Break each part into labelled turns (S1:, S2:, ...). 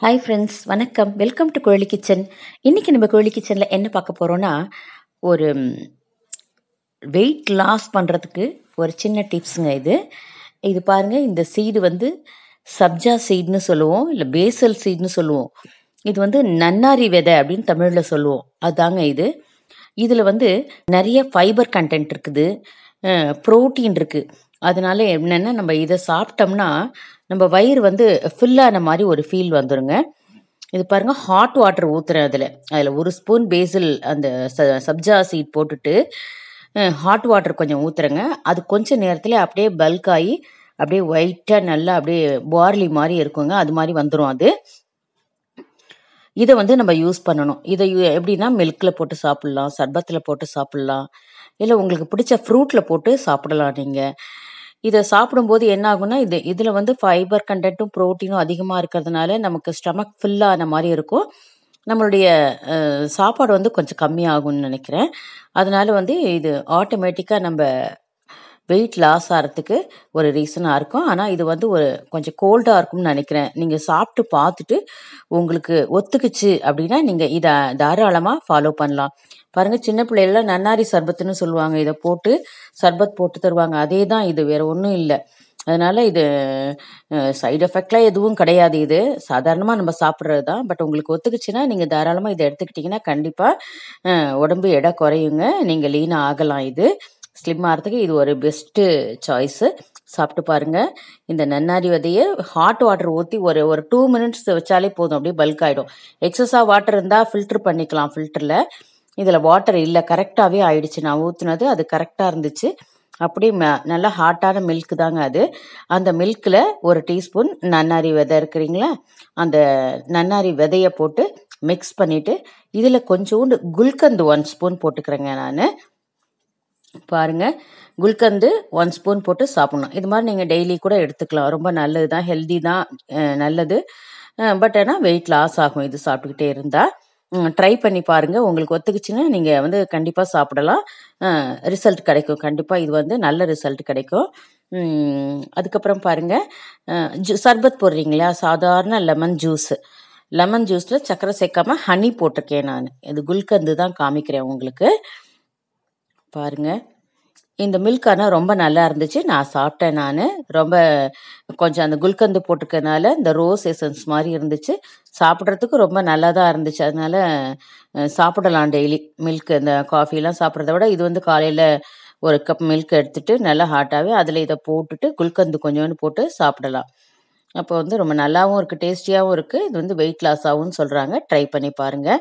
S1: hi friends வணக்கம் welcome to கோழி kitchen இன்னைக்கு நம்ம கோழி கிச்சனில் என்ன பார்க்க போகிறோன்னா ஒரு வெயிட் லாஸ் பண்ணுறதுக்கு ஒரு சின்ன டிப்ஸுங்க இது இது பாருங்கள் இந்த சீடு வந்து சப்ஜா சீட்னு சொல்லுவோம் இல்லை பேசல் சீட்னு சொல்லுவோம் இது வந்து நன்னாரி விதை அப்படின்னு தமிழில் சொல்லுவோம் அதாங்க இது இதில் வந்து நிறைய ஃபைபர் கண்டென்ட் இருக்குது ப்ரோட்டீன் இருக்குது அதனால என்னென்னா நம்ம இதை சாப்பிட்டோம்னா நம்ம வயிறு வந்து ஃபில்லான மாதிரி ஒரு ஃபீல் வந்துருங்க இது பாருங்கள் ஹாட் வாட்டர் ஊற்றுறேன் அதில் அதில் ஒரு ஸ்பூன் பேசில் அந்த ச சப்ஜா சீட் போட்டுட்டு ஹாட் வாட்டர் கொஞ்சம் ஊற்றுறேங்க அது கொஞ்ச நேரத்தில் அப்படியே பல்க் ஆகி அப்படியே ஒயிட்டாக நல்லா அப்படியே பார்லி மாதிரி இருக்குங்க அது மாதிரி வந்துடும் அது இதை வந்து நம்ம யூஸ் பண்ணணும் இதை யூ- எப்படின்னா மில்கில் போட்டு சாப்பிட்லாம் சர்பத்தில் போட்டு சாப்பிட்லாம் இல்லை உங்களுக்கு பிடிச்ச ஃப்ரூட்டில் போட்டு சாப்பிடலாம் நீங்கள் இதை சாப்பிடும்போது என்ன ஆகும்னா இது இதில் வந்து ஃபைபர் கண்டென்ட்டும் ப்ரோட்டீனும் அதிகமாக இருக்கிறதுனால நமக்கு ஸ்டமக் ஃபில்லான மாதிரி இருக்கும் நம்மளுடைய அஹ், சாப்பாடு வந்து கொஞ்சம் கம்மியாகும்னு நினைக்கிறேன் அதனால வந்து இது ஆட்டோமேட்டிக்காக நம்ம வெயிட் லாஸ் ஆகிறதுக்கு ஒரு ரீசனாக இருக்கும் ஆனால் இது வந்து ஒரு கொஞ்சம் கோல்டாக இருக்கும்னு நினைக்கிறேன் நீங்கள் சாப்பிட்டு பார்த்துட்டு உங்களுக்கு ஒத்துக்குச்சு அப்படின்னா நீங்கள் இதை தாராளமாக ஃபாலோ பண்ணலாம் பாருங்கள் சின்ன பிள்ளைகள்லாம் நன்னாரி சர்பத்துன்னு சொல்லுவாங்க இதை போட்டு சர்பத் போட்டு தருவாங்க அதே தான் இது வேறு ஒன்றும் இல்லை அதனால இது சைடு எஃபெக்ட்லாம் எதுவும் கிடையாது இது சாதாரணமாக நம்ம சாப்பிட்றது தான் பட் உங்களுக்கு ஒத்துக்குச்சுன்னா நீங்கள் தாராளமாக இதை எடுத்துக்கிட்டிங்கன்னா கண்டிப்பாக உடம்பு எடை குறையுங்க நீங்கள் லீனாக ஆகலாம் இது ஸ்லிம் ஆகிறதுக்கு இது ஒரு பெஸ்ட்டு சாய்ஸு சாப்பிட்டு பாருங்க இந்த நன்னாரி விதையை ஹாட் வாட்டர் ஊற்றி ஒரு ஒரு டூ மினிட்ஸ் வச்சாலே போதும் அப்படியே பல்க் ஆகிடும் எக்ஸஸாக வாட்டர் இருந்தால் ஃபில்டர் பண்ணிக்கலாம் ஃபில்டரில் இதில் வாட்டர் இல்லை கரெக்டாகவே ஆயிடுச்சு நான் ஊற்றுனது அது கரெக்டாக இருந்துச்சு அப்படியே ம- நல்லா ஹாட்டான மில்க் தாங்க அது அந்த மில்கில் ஒரு டீஸ்பூன் நன்னாரி விதை இருக்கிறீங்களா அந்த நன்னாரி விதையை போட்டு மிக்ஸ் பண்ணிவிட்டு இதில் கொஞ்சோண்டு குல்கந்து ஒன் ஸ்பூன் போட்டுக்கிறேங்க நான் பாருங்க குல்கந்து ஒன் ஸ்பூன் போட்டு சாப்பிடணும் இது மாதிரி நீங்கள் டெய்லி கூட எடுத்துக்கலாம் ரொம்ப நல்லது தான் ஹெல்தி தான் அஹ் நல்லது பட் ஆனால் வெயிட் லாஸ் ஆகும் இது சாப்பிட்டுக்கிட்டே இருந்தால் ட்ரை பண்ணி பாருங்க உங்களுக்கு ஒத்துக்குச்சுன்னா நீங்கள் வந்து கண்டிப்பாக சாப்பிடலாம் ரிசல்ட் கிடைக்கும் கண்டிப்பாக இது வந்து நல்ல ரிசல்ட் கிடைக்கும் உம், அதுக்கப்புறம் பாருங்க அஹ், ஜூ சர்பத் போடுறீங்களா சாதாரண லெமன் ஜூஸ் லெமன் ஜூஸில் சர்க்கரை சேர்க்காம ஹனி போட்டிருக்கேன் நான் இது குல்கந்து தான் காமிக்கிறேன் உங்களுக்கு பாருங்க இந்த மில்க் ஆனால் ரொம்ப நல்லா இருந்துச்சு நான் சாப்பிட்டேன் நான் ரொம்ப கொஞ்சம் அந்த குல்கந்து போட்டிருக்கனால இந்த ரோஸ் எசன்ஸ் மாதிரி இருந்துச்சு சாப்பிட்றதுக்கு ரொம்ப நல்லா தான் இருந்துச்சு அதனால அஹ், சாப்பிடலாம் டெய்லி மில்க் இந்த காஃபிலாம் சாப்பிட்றத விட இது வந்து காலையில் ஒரு கப் மில்க் எடுத்துட்டு நல்லா ஹாட்டாகவே அதில் இதை போட்டுட்டு குல்கந்து கொஞ்சோண்டு போட்டு சாப்பிடலாம் அப்போ வந்து ரொம்ப நல்லாவும் இருக்குது டேஸ்டியாகவும் இருக்குது இது வந்து வெயிட் லாஸ் ஆகும்னு சொல்கிறாங்க ட்ரை பண்ணி பாருங்கள்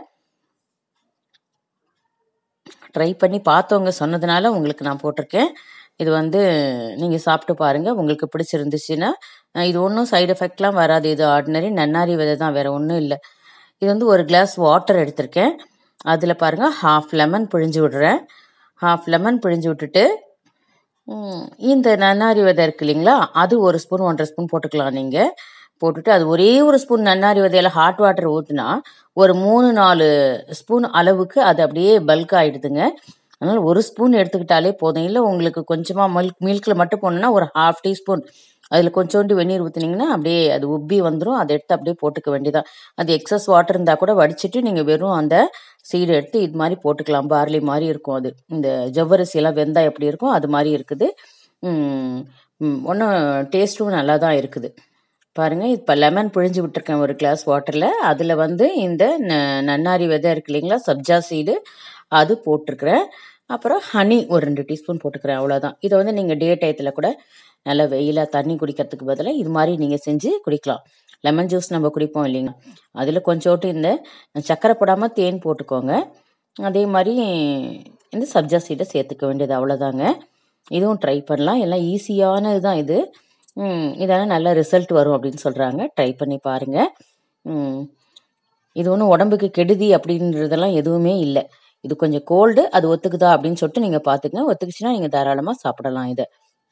S1: ட்ரை பண்ணி பார்த்தவங்க சொன்னதுனால உங்களுக்கு நான் போட்டிருக்கேன் இது வந்து நீங்கள் சாப்பிட்டு பாருங்கள் உங்களுக்கு பிடிச்சிருந்துச்சுன்னா அஹ் இது ஒன்றும் சைடு எஃபெக்ட்லாம் வராது இது ஆர்டினரி நன்னாரி விதை தான் வேறு ஒன்றும் இல்லை இது வந்து ஒரு கிளாஸ் வாட்டர் எடுத்திருக்கேன் அதில் பாருங்கள் ஹாஃப் லெமன் பிழிஞ்சு விடுறேன் ஹாஃப் லெமன் பிழிஞ்சு விட்டுட்டு ம், இந்த நன்னாரி விதை இருக்கு இல்லைங்களா அது ஒரு ஸ்பூன் ஒன்றரை ஸ்பூன் போட்டுக்கலாம் நீங்கள் போட்டுட்டு அது ஒரே ஒரு ஸ்பூன் நன்னாரி விதையில ஹாட் வாட்டர் ஊற்றினா ஒரு மூணு நாலு ஸ்பூன் அளவுக்கு அது அப்படியே பல்க் ஆயிடுதுங்க அதனால ஒரு ஸ்பூன் எடுத்துக்கிட்டாலே போதும் இல்லை உங்களுக்கு கொஞ்சமாக மில்க் மில்கில் மட்டும் போடணும்னா ஒரு ஹாஃப் டீஸ்பூன் அதில் கொஞ்சோண்டு வெந்நீர் ஊற்றுனீங்கன்னா அப்படியே அது உப்பி வந்துடும் அதை எடுத்து அப்படியே போட்டுக்க வேண்டியதான் அது எக்ஸஸ் வாட்டர் இருந்தால் கூட வடிச்சிட்டு நீங்கள் வெறும் அந்த சீடு எடுத்து இது மாதிரி போட்டுக்கலாம் பார்லி மாதிரி இருக்கும் அது இந்த ஜவ்வரிசி எல்லாம் வெந்தா எப்படி இருக்கும் அது மாதிரி இருக்குது ஒன்றும் டேஸ்ட்டும் நல்லா தான் இருக்குது பாருங்க இப்போ லெமன் பிழிஞ்சு விட்டுருக்கேன் ஒரு கிளாஸ் வாட்டரில் அதில் வந்து இந்த ந- நன்னாரி விதை இருக்கு இல்லைங்களா சப்ஜா சீடு அது போட்டிருக்கிறேன் அப்புறம் ஹனி ஒரு ரெண்டு டீஸ்பூன் போட்டுக்கிறேன் அவ்வளோதான் இதை வந்து நீங்கள் டே டயத்தில் கூட நல்லா வெயிலாக தண்ணி குடிக்கிறதுக்கு பதிலாக இது மாதிரி நீங்கள் செஞ்சு குடிக்கலாம் லெமன் ஜூஸ் நம்ம குடிப்போம் இல்லைங்க அதில் கொஞ்சோட்டு இந்த சக்கரை போடாமல் தேன் போட்டுக்கோங்க அதே மாதிரி இந்த சப்ஜா சீடை சேர்த்துக்க வேண்டியது அவ்வளோதாங்க இதுவும் ட்ரை பண்ணலாம் எல்லாம் ஈஸியானது தான் இது ம், இதெல்லாம் நல்ல ரிசல்ட் வரும் அப்படின்னு சொல்கிறாங்க ட்ரை பண்ணி பாருங்கள் இது ஒன்றும் உடம்புக்கு கெடுதி அப்படின்றதெல்லாம் எதுவுமே இல்லை இது கொஞ்சம் கோல்டு அது ஒத்துக்குதா அப்படின்னு சொல்லிட்டு நீங்கள் பார்த்துக்கங்க ஒத்துக்குச்சுன்னா நீங்கள் தாராளமாக சாப்பிடலாம் இதை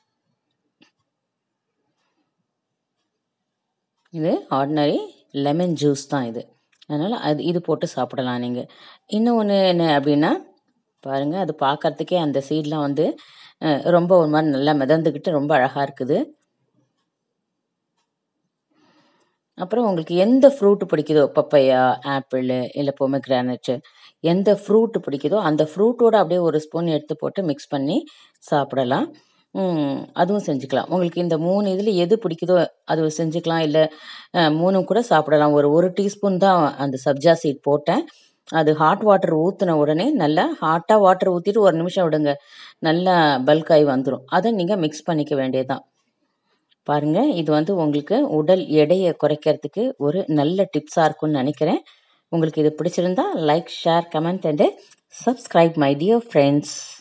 S1: இது ஆர்டினரி லெமன் ஜூஸ் தான் இது அதனால் அது இது போட்டு சாப்பிடலாம் நீங்கள் இன்னும் ஒன்று என்ன அப்படின்னா பாருங்கள் அது பார்க்கறதுக்கே அந்த சீட்லாம் வந்து அஹ், ரொம்ப ஒரு மாதிரி நல்லா மிதந்துக்கிட்டு ரொம்ப அழகாக இருக்குது அப்புறம் உங்களுக்கு எந்த ஃப்ரூட் பிடிக்குதோ பப்பையா ஆப்பிள் இல்லை பொமக்ரானட்டு எந்த ஃப்ரூட் பிடிக்குதோ அந்த ஃப்ரூட்டோட அப்படியே ஒரு ஸ்பூன் எடுத்து போட்டு மிக்ஸ் பண்ணி சாப்பிடலாம் ம், அதுவும் செஞ்சுக்கலாம் உங்களுக்கு இந்த மூணு இதில் எது பிடிக்குதோ அது செஞ்சுக்கலாம் இல்லை மூணும் கூட சாப்பிடலாம் ஒரு ஒரு டீஸ்பூன் தான் அந்த சப்ஜா சீட் போட்டேன் அது ஹாட் வாட்டர் ஊற்றின உடனே நல்லா ஹாட்டாக வாட்டர் ஊற்றிட்டு ஒரு நிமிஷம் விடுங்க நல்லா பல்க் ஆகி வந்துடும் அதை நீங்கள் மிக்ஸ் பண்ணிக்க வேண்டியதுதான் பாருங்க இது வந்து உங்களுக்கு உடல் எடையை குறைக்கிறதுக்கு ஒரு நல்ல டிப்ஸாக இருக்கும்னு நினைக்கிறேன் உங்களுக்கு இது பிடிச்சிருந்தா like share comment and subscribe my dear friends